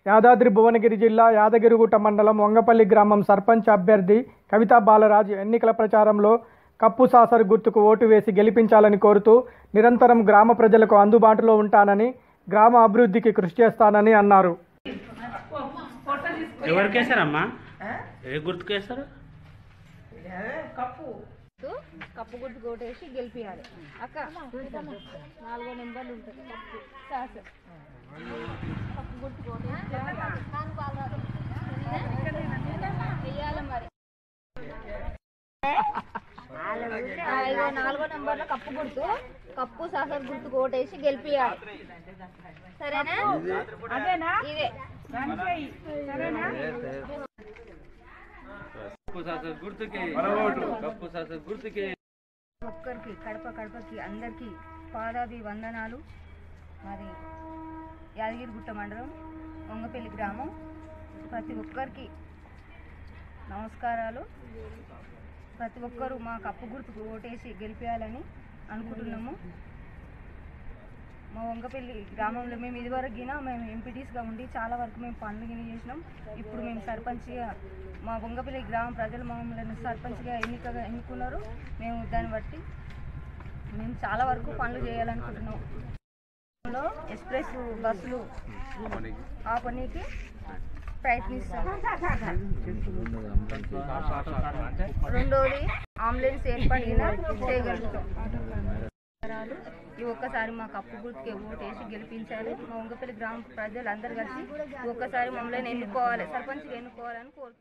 యాదాద్రి భువనగిరి జిల్లా యాదగిరిగుట్ట మండలం వంగపల్లి గ్రామం సర్పంచ్ అభ్యర్థి కవితా బాలరాజ్ ఎన్నికల ప్రచారంలో కప్పు సాసర్ గుర్తుకు ఓటు వేసి గెలిపించాలని కోరుతూ నిరంతరం గ్రామ ప్రజలకు అందుబాటులో ఉంటానని గ్రామ అభివృద్ధికి కృషి చేస్తానని అన్నారు ఎవరికి వేస్తారమ్మా ఏ గుర్తుకు వేస్తారు కప్పు కప్పు గుర్తు కొట్టేసి గెలిపియాలి అక్క నాలుగో నెంబర్లు ఉంటుంది కప్పు సాస్ కప్పు గుర్తు కొట్టేసి వెయ్యాలి మరి ఆ, ఇగో నాలుగో నెంబర్లో కప్పు గుర్తు కప్పు సాసర్ గుర్తు కోటేసి గెలిపియాలి సరేనా అదేనా ఇదే కప్పు శాసన గుర్తుకి కప్పు శాసన గుర్తుకి ఒక్కరికి కడప కడపకి అందరికీ పాదాభి వందనాలు మరి యాదగిరిగుట్ట మండలం వంగపల్లి గ్రామం ప్రతి ఒక్కరికి నమస్కారాలు ప్రతి ఒక్కరూ మా కప్పు గుర్తుకు ఓటేసి గెలిపేయాలని అనుకుంటున్నాము మా వంగపల్లి గ్రామంలో మేము ఇదివరకు గిన మేము ఎంపీటీస్గా ఉండి చాలా వరకు మేము పనులు గిన చేసినాం ఇప్పుడు మేము సర్పంచ్గా మా వంగపల్లి గ్రామ ప్రజలు మమ్మల్ని సర్పంచ్గా ఎన్నికగా ఎన్నుకున్నారు మేము దాన్ని బట్టి మేము చాలా వరకు పనులు చేయాలనుకుంటున్నాం లో ఎక్స్ప్రెస్ బస్సులు ఆపనీకి ప్రయత్నిస్తాం రెండోది అంబులెన్స్ ఏర్పడిన చేయగలుగుతాం ఈ ఒక్కసారి మా కప్పు గుర్తుకి ఓటేసి గెలిపించాలి మా ఉంగపల్లి గ్రామ ప్రజలు అందరు కలిసి ఈ ఒక్కసారి మమ్మల్ని ఎన్నుకోవాలి సర్పంచ్గా ఎన్నుకోవాలని కోరుతున్నాం